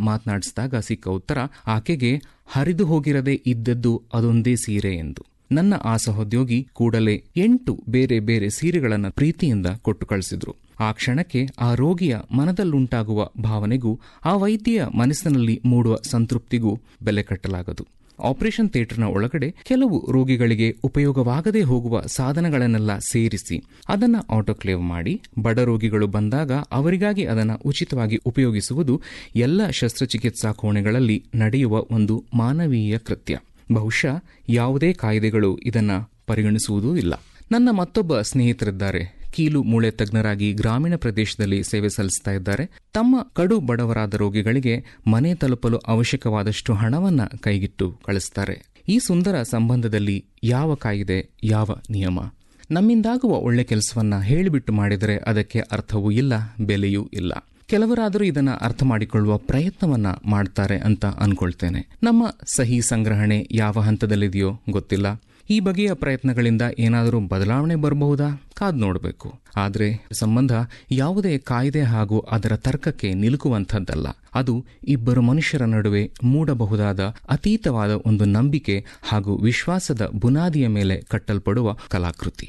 ಮಾತನಾಡಿಸಿದಾಗ ಸಿಕ್ಕ ಉತ್ತರ ಆಕೆಗೆ ಹರಿದು ಹೋಗಿರದೆ ಇದ್ದದ್ದು ಅದೊಂದೇ ಸೀರೆ ಎಂದು ನನ್ನ ಆ ಸಹೋದ್ಯೋಗಿ ಕೂಡಲೇ ಎಂಟು ಬೇರೆ ಬೇರೆ ಸೀರೆಗಳನ್ನು ಪ್ರೀತಿಯಿಂದ ಕೊಟ್ಟು ಕಳಿಸಿದ್ರು ಆ ಕ್ಷಣಕ್ಕೆ ಆ ರೋಗಿಯ ಮನದಲ್ಲುಂಟಾಗುವ ಭಾವನೆಗೂ ಆ ವೈದ್ಯೆಯ ಮನಸ್ಸಿನಲ್ಲಿ ಮೂಡುವ ಸಂತೃಪ್ತಿಗೂ ಬೆಲೆ ಕಟ್ಟಲಾಗದು ಆಪರೇಷನ್ ಥಿಯೇಟರ್ನ ಒಳಗಡೆ ಕೆಲವು ರೋಗಿಗಳಿಗೆ ಉಪಯೋಗವಾಗದೇ ಹೋಗುವ ಸಾಧನಗಳನ್ನೆಲ್ಲ ಸೇರಿಸಿ ಅದನ್ನ ಆಟೋಕ್ಲೇವ್ ಮಾಡಿ ಬಡ ರೋಗಿಗಳು ಬಂದಾಗ ಅವರಿಗಾಗಿ ಅದನ್ನು ಉಚಿತವಾಗಿ ಉಪಯೋಗಿಸುವುದು ಎಲ್ಲ ಶಸ್ತ್ರಚಿಕಿತ್ಸಾ ಕೋಣೆಗಳಲ್ಲಿ ನಡೆಯುವ ಒಂದು ಮಾನವೀಯ ಕೃತ್ಯ ಬಹುಶಃ ಯಾವುದೇ ಕಾಯ್ದೆಗಳು ಇದನ್ನ ಪರಿಗಣಿಸುವುದೂ ಇಲ್ಲ ನನ್ನ ಮತ್ತೊಬ್ಬ ಸ್ನೇಹಿತರಿದ್ದಾರೆ ಕೀಲು ಮೂಳೆ ತಜ್ಞರಾಗಿ ಗ್ರಾಮೀಣ ಪ್ರದೇಶದಲ್ಲಿ ಸೇವೆ ಸಲ್ಲಿಸ್ತಾ ಇದ್ದಾರೆ ತಮ್ಮ ಕಡು ಬಡವರಾದ ರೋಗಿಗಳಿಗೆ ಮನೆ ತಲುಪಲು ಅವಶ್ಯಕವಾದಷ್ಟು ಹಣವನ್ನ ಕೈಗಿಟ್ಟು ಕಳಿಸ್ತಾರೆ ಈ ಸುಂದರ ಸಂಬಂಧದಲ್ಲಿ ಯಾವ ಕಾಯಿದೆ ಯಾವ ನಿಯಮ ನಮ್ಮಿಂದಾಗುವ ಒಳ್ಳೆ ಕೆಲಸವನ್ನ ಹೇಳಿಬಿಟ್ಟು ಮಾಡಿದರೆ ಅದಕ್ಕೆ ಅರ್ಥವೂ ಇಲ್ಲ ಬೆಲೆಯೂ ಇಲ್ಲ ಕೆಲವರಾದರೂ ಇದನ್ನ ಅರ್ಥ ಮಾಡಿಕೊಳ್ಳುವ ಪ್ರಯತ್ನವನ್ನ ಮಾಡ್ತಾರೆ ಅಂತ ಅನ್ಕೊಳ್ತೇನೆ ನಮ್ಮ ಸಹಿ ಸಂಗ್ರಹಣೆ ಯಾವ ಹಂತದಲ್ಲಿದೆಯೋ ಗೊತ್ತಿಲ್ಲ ಈ ಬಗೆಯ ಪ್ರಯತ್ನಗಳಿಂದ ಏನಾದರೂ ಬದಲಾವಣೆ ಬರಬಹುದಾ ಕಾದ್ ನೋಡಬೇಕು ಆದರೆ ಸಂಬಂಧ ಯಾವುದೇ ಕಾಯ್ದೆ ಹಾಗೂ ಅದರ ತರ್ಕಕ್ಕೆ ನಿಲುಕುವಂಥದ್ದಲ್ಲ ಅದು ಇಬ್ಬರು ಮನುಷ್ಯರ ನಡುವೆ ಮೂಡಬಹುದಾದ ಅತೀತವಾದ ಒಂದು ನಂಬಿಕೆ ಹಾಗೂ ವಿಶ್ವಾಸದ ಬುನಾದಿಯ ಮೇಲೆ ಕಟ್ಟಲ್ಪಡುವ ಕಲಾಕೃತಿ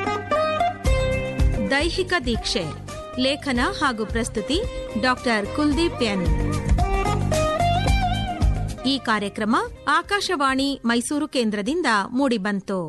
ದೈಹಿಕ ದೀಕ್ಷೆ ಲೇಖನ ಹಾಗೂ ಪ್ರಸ್ತುತಿ ಡಾಕ್ಟರ್ ಕುಲ್ದೀಪ್ ಎನ್ ಈ ಕಾರ್ಯಕ್ರಮ ಆಕಾಶವಾಣಿ ಮೈಸೂರು ಕೇಂದ್ರದಿಂದ ಮೂಡಿಬಂತು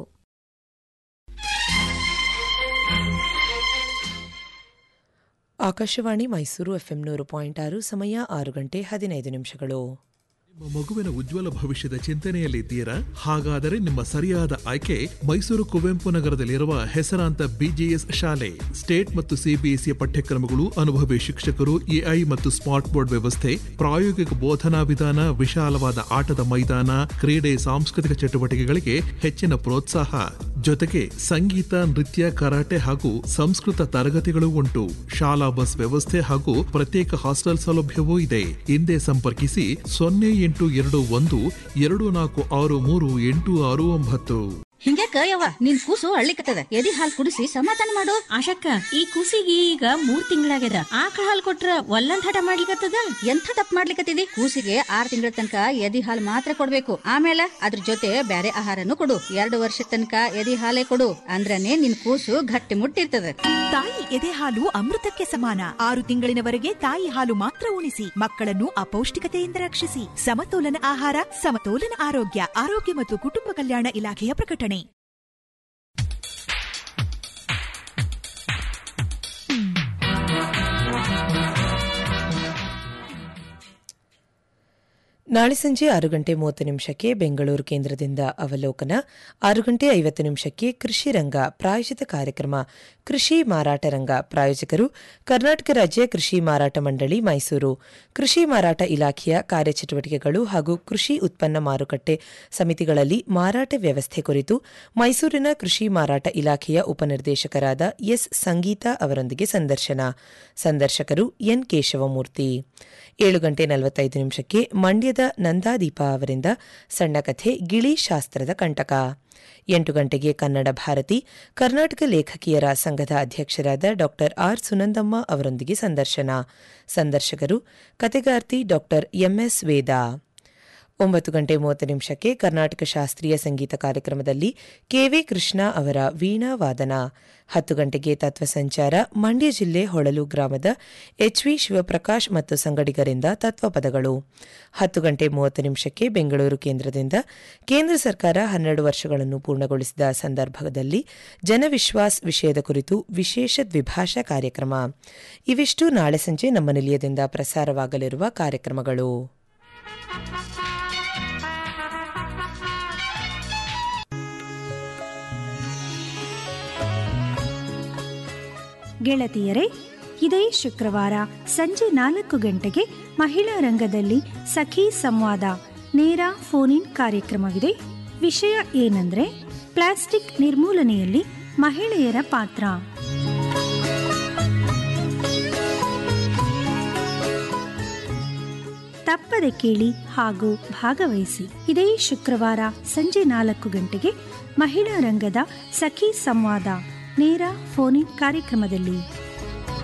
ಆಕಾಶವಾಣಿ ಮೈಸೂರು ಎಫ್ಎಂ ನೂರು ಪಾಯಿಂಟ್ ಆರು ಸಮಯ ಆರು ಗಂಟೆ ಹದಿನೈದು ನಿಮಿಷಗಳು ನಿಮ್ಮ ಮಗುವಿನ ಉಜ್ವಲ ಭವಿಷ್ಯದ ಚಿಂತನೆಯಲ್ಲಿದ್ದೀರಾ ಹಾಗಾದರೆ ನಿಮ್ಮ ಸರಿಯಾದ ಆಯ್ಕೆ ಮೈಸೂರು ಕುವೆಂಪು ನಗರದಲ್ಲಿರುವ ಹೆಸರಾಂತ ಬಿಜಿಎಸ್ ಶಾಲೆ ಸ್ಟೇಟ್ ಮತ್ತು ಸಿಬಿಎಸ್ಇ ಪಠ್ಯಕ್ರಮಗಳು ಅನುಭವಿ ಶಿಕ್ಷಕರು ಎಐ ಮತ್ತು ಸ್ಮಾರ್ಟ್ ಬೋರ್ಡ್ ವ್ಯವಸ್ಥೆ ಪ್ರಾಯೋಗಿಕ ಬೋಧನಾ ವಿಧಾನ ವಿಶಾಲವಾದ ಆಟದ ಮೈದಾನ ಕ್ರೀಡೆ ಸಾಂಸ್ಕೃತಿಕ ಚಟುವಟಿಕೆಗಳಿಗೆ ಹೆಚ್ಚಿನ ಪ್ರೋತ್ಸಾಹ ಜೊತೆಗೆ ಸಂಗೀತ ನೃತ್ಯ ಕರಾಟೆ ಹಾಗೂ ಸಂಸ್ಕೃತ ತರಗತಿಗಳು ಉಂಟು ಶಾಲಾ ಬಸ್ ವ್ಯವಸ್ಥೆ ಹಾಗೂ ಪ್ರತ್ಯೇಕ ಹಾಸ್ಟೆಲ್ ಸೌಲಭ್ಯವೂ ಇದೆ ಹಿಂದೆ ಸಂಪರ್ಕಿಸಿ ಸೊನ್ನೆ ಎಂಟು ಎರಡು ಒಂದು ಎರಡು ನಾಲ್ಕು ಆರು ಮೂರು ಎಂಟು ಆರು ಒಂಬತ್ತು ಹಿಂಗ್ಯಾಕ ಯವ್ವ ನಿನ್ ಕೂಸು ಅಳ್ಳಿಕತ್ತದ ಎದಿ ಹಾಲ್ ಕುಡಿಸಿ ಸಮಾಧಾನ ಮಾಡು ಆಶಕ್ಕ ಈ ಕೂಸಿಗೆ ಈಗ ಮೂರ್ ತಿಂಗಳಾಗ್ಯದ ಆಕಳ ಹಾಲ್ ಕೊಟ್ರ ಒಲ್ಲಂದ್ ಹಠ ಮಾಡ್ಲಿಕತ್ತದ ಎಂಥ ತಪ್ಪು ಮಾಡ್ಲಿಕತ್ತಿದಿ ಕೂಸಿಗೆ ಆರ್ ತಿಂಗಳ ತನಕ ಎದಿ ಹಾಲ್ ಮಾತ್ರ ಕೊಡ್ಬೇಕು ಆಮೇಲೆ ಅದ್ರ ಜೊತೆ ಬ್ಯಾರೆ ಆಹಾರನು ಕೊಡು ಎರಡು ವರ್ಷ ತನಕ ಎದಿ ಹಾಲೇ ಕೊಡು ಅಂದ್ರನೇ ನಿನ್ ಕೂಸು ಗಟ್ಟಿ ಮುಟ್ಟಿರ್ತದ ತಾಯಿ ಎದೆ ಹಾಲು ಅಮೃತಕ್ಕೆ ಸಮಾನ ಆರು ತಿಂಗಳಿನವರೆಗೆ ತಾಯಿ ಹಾಲು ಮಾತ್ರ ಉಣಿಸಿ ಮಕ್ಕಳನ್ನು ಅಪೌಷ್ಟಿಕತೆಯಿಂದ ರಕ್ಷಿಸಿ ಸಮತೋಲನ ಆಹಾರ ಸಮತೋಲನ ಆರೋಗ್ಯ ಆರೋಗ್ಯ ಮತ್ತು ಕುಟುಂಬ ಕಲ್ಯಾಣ ಇಲಾಖೆಯ ಪ್ರಕಟಣೆ ನಾಳೆ ಸಂಜೆ ಆರು ಗಂಟೆ ಮೂವತ್ತು ನಿಮಿಷಕ್ಕೆ ಬೆಂಗಳೂರು ಕೇಂದ್ರದಿಂದ ಅವಲೋಕನ ಆರು ಗಂಟೆ ಐವತ್ತು ನಿಮಿಷಕ್ಕೆ ಕೃಷಿ ರಂಗ ಪ್ರಾಯೋಜಿತ ಕಾರ್ಯಕ್ರಮ ಕೃಷಿ ಮಾರಾಟ ರಂಗ ಪ್ರಾಯೋಜಕರು ಕರ್ನಾಟಕ ರಾಜ್ಯ ಕೃಷಿ ಮಾರಾಟ ಮಂಡಳಿ ಮೈಸೂರು ಕೃಷಿ ಮಾರಾಟ ಇಲಾಖೆಯ ಕಾರ್ಯಚಟುವಟಿಕೆಗಳು ಹಾಗೂ ಕೃಷಿ ಉತ್ಪನ್ನ ಮಾರುಕಟ್ಟೆ ಸಮಿತಿಗಳಲ್ಲಿ ಮಾರಾಟ ವ್ಯವಸ್ಥೆ ಕುರಿತು ಮೈಸೂರಿನ ಕೃಷಿ ಮಾರಾಟ ಇಲಾಖೆಯ ಉಪನಿರ್ದೇಶಕರಾದ ಎಸ್ ಸಂಗೀತಾ ಅವರೊಂದಿಗೆ ಸಂದರ್ಶನ ಸಂದರ್ಶಕರು ಎನ್ ಕೇಶವಮೂರ್ತಿ ಏಳು ಗಂಟೆ ನಲವತ್ತೈದು ನಿಮಿಷಕ್ಕೆ ಮಂಡ್ಯದ ನಂದಾದೀಪ ಅವರಿಂದ ಸಣ್ಣ ಕಥೆ ಗಿಳಿ ಶಾಸ್ತ್ರದ ಕಂಟಕ ಎಂಟು ಗಂಟೆಗೆ ಕನ್ನಡ ಭಾರತಿ ಕರ್ನಾಟಕ ಲೇಖಕಿಯರ ಸಂಘದ ಅಧ್ಯಕ್ಷರಾದ ಡಾ ಆರ್ ಸುನಂದಮ್ಮ ಅವರೊಂದಿಗೆ ಸಂದರ್ಶನ ಸಂದರ್ಶಕರು ಕತೆಗಾರ್ತಿ ಡಾ ಎಂಎಸ್ ವೇದಾ ಒಂಬತ್ತು ಗಂಟೆ ಮೂವತ್ತು ನಿಮಿಷಕ್ಕೆ ಕರ್ನಾಟಕ ಶಾಸ್ತ್ರೀಯ ಸಂಗೀತ ಕಾರ್ಯಕ್ರಮದಲ್ಲಿ ಕೆವಿ ಕೃಷ್ಣ ಅವರ ವೀಣಾ ವಾದನ ಹತ್ತು ಗಂಟೆಗೆ ತತ್ವ ಸಂಚಾರ ಮಂಡ್ಯ ಜಿಲ್ಲೆ ಹೊಳಲು ಗ್ರಾಮದ ಎಚ್ವಿ ಶಿವಪ್ರಕಾಶ್ ಮತ್ತು ಸಂಗಡಿಗರಿಂದ ತತ್ವಪದಗಳು ಹತ್ತು ಗಂಟೆ ಮೂವತ್ತು ನಿಮಿಷಕ್ಕೆ ಬೆಂಗಳೂರು ಕೇಂದ್ರದಿಂದ ಕೇಂದ್ರ ಸರ್ಕಾರ ಹನ್ನೆರಡು ವರ್ಷಗಳನ್ನು ಪೂರ್ಣಗೊಳಿಸಿದ ಸಂದರ್ಭದಲ್ಲಿ ಜನವಿಶ್ವಾಸ್ ವಿಷಯದ ಕುರಿತು ವಿಶೇಷ ದ್ವಿಭಾಷಾ ಕಾರ್ಯಕ್ರಮ ಇವಿಷ್ಟು ನಾಳೆ ಸಂಜೆ ನಮ್ಮ ನಿಲಯದಿಂದ ಪ್ರಸಾರವಾಗಲಿರುವ ಕಾರ್ಯಕ್ರಮಗಳು ಗೆಳತಿಯರೇ ಇದೇ ಶುಕ್ರವಾರ ಸಂಜೆ ನಾಲ್ಕು ಗಂಟೆಗೆ ಮಹಿಳಾ ರಂಗದಲ್ಲಿ ಸಖಿ ಸಂವಾದ ನೇರ ಫೋನ್ ಇನ್ ಕಾರ್ಯಕ್ರಮವಿದೆ ವಿಷಯ ಏನಂದ್ರೆ ಪ್ಲಾಸ್ಟಿಕ್ ನಿರ್ಮೂಲನೆಯಲ್ಲಿ ಮಹಿಳೆಯರ ಪಾತ್ರ ತಪ್ಪದೆ ಕೇಳಿ ಹಾಗೂ ಭಾಗವಹಿಸಿ ಇದೇ ಶುಕ್ರವಾರ ಸಂಜೆ ನಾಲ್ಕು ಗಂಟೆಗೆ ಮಹಿಳಾ ರಂಗದ ಸಖಿ ಸಂವಾದ ನೇರ ಫೋನ್ ಇನ್ ಕಾರ್ಯಕ್ರಮದಲ್ಲಿ